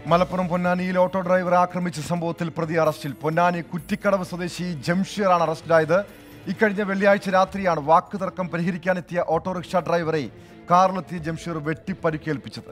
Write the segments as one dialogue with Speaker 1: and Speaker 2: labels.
Speaker 1: മലപ്പുറം പൊന്നാനിയിൽ ഓട്ടോ ഡ്രൈവറെ ആക്രമിച്ച സംഭവത്തിൽ പ്രതി അറസ്റ്റിൽ പൊന്നാനി കുറ്റിക്കടവ് സ്വദേശി ജംഷീറാണ് അറസ്റ്റിലായത് ഇക്കഴിഞ്ഞ വെള്ളിയാഴ്ച രാത്രിയാണ് വാക്കുതർക്കം പരിഹരിക്കാനെത്തിയ ഓട്ടോറിക്ഷ ഡ്രൈവറെ കാറിലെത്തിയ ജംഷീർ വെട്ടി പരിക്കേൽപ്പിച്ചത്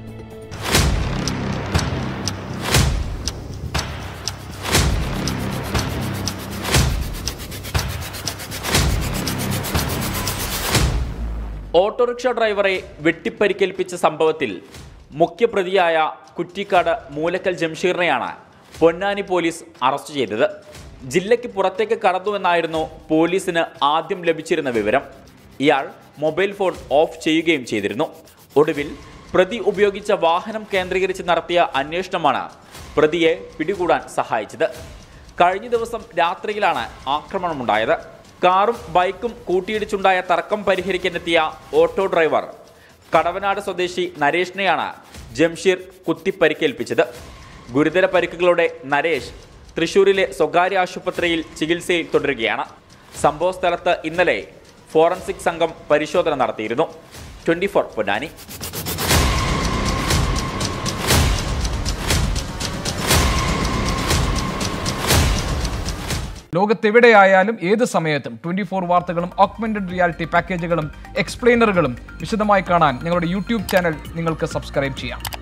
Speaker 2: ഓട്ടോറിക്ഷ ഡ്രൈവറെ വെട്ടിപ്പരിക്കേൽപ്പിച്ച സംഭവത്തിൽ മുഖ്യപ്രതിയായ കുറ്റിക്കാട് മൂലക്കൽ ജംഷീറിനെയാണ് പൊന്നാനി പോലീസ് അറസ്റ്റ് ചെയ്തത് ജില്ലയ്ക്ക് പുറത്തേക്ക് കടന്നുവെന്നായിരുന്നു പോലീസിന് ആദ്യം ലഭിച്ചിരുന്ന വിവരം ഇയാൾ മൊബൈൽ ഫോൺ ഓഫ് ചെയ്യുകയും ചെയ്തിരുന്നു ഒടുവിൽ പ്രതി ഉപയോഗിച്ച വാഹനം കേന്ദ്രീകരിച്ച് നടത്തിയ അന്വേഷണമാണ് പ്രതിയെ പിടികൂടാൻ സഹായിച്ചത് കഴിഞ്ഞ ദിവസം രാത്രിയിലാണ് ആക്രമണമുണ്ടായത് കാറും ബൈക്കും കൂട്ടിയിടിച്ചുണ്ടായ തർക്കം പരിഹരിക്കാനെത്തിയ ഓട്ടോ ഡ്രൈവർ കടവനാട് സ്വദേശി നരേഷിനെയാണ് ജംഷീർ കുത്തിപ്പരിക്കേൽപ്പിച്ചത് ഗുരുതര പരിക്കുകളോടെ നരേഷ് തൃശൂരിലെ സ്വകാര്യ ആശുപത്രിയിൽ ചികിത്സയിൽ തുടരുകയാണ് സംഭവ സ്ഥലത്ത് ഇന്നലെ ഫോറൻസിക് സംഘം പരിശോധന നടത്തിയിരുന്നു ട്വന്റി ഫോർ പൊന്നാനി
Speaker 3: ലോകത്തെവിടെയായാലും ഏത് സമയത്തും ട്വന്റി ഫോർ വാർത്തകളും ഓഗ്മെന്റഡ് റിയാലിറ്റി പാക്കേജുകളും എക്സ്പ്ലെയിനറുകളും വിശദമായി കാണാൻ ഞങ്ങളുടെ യൂട്യൂബ് ചാനൽ നിങ്ങൾക്ക് സബ്സ്ക്രൈബ് ചെയ്യാം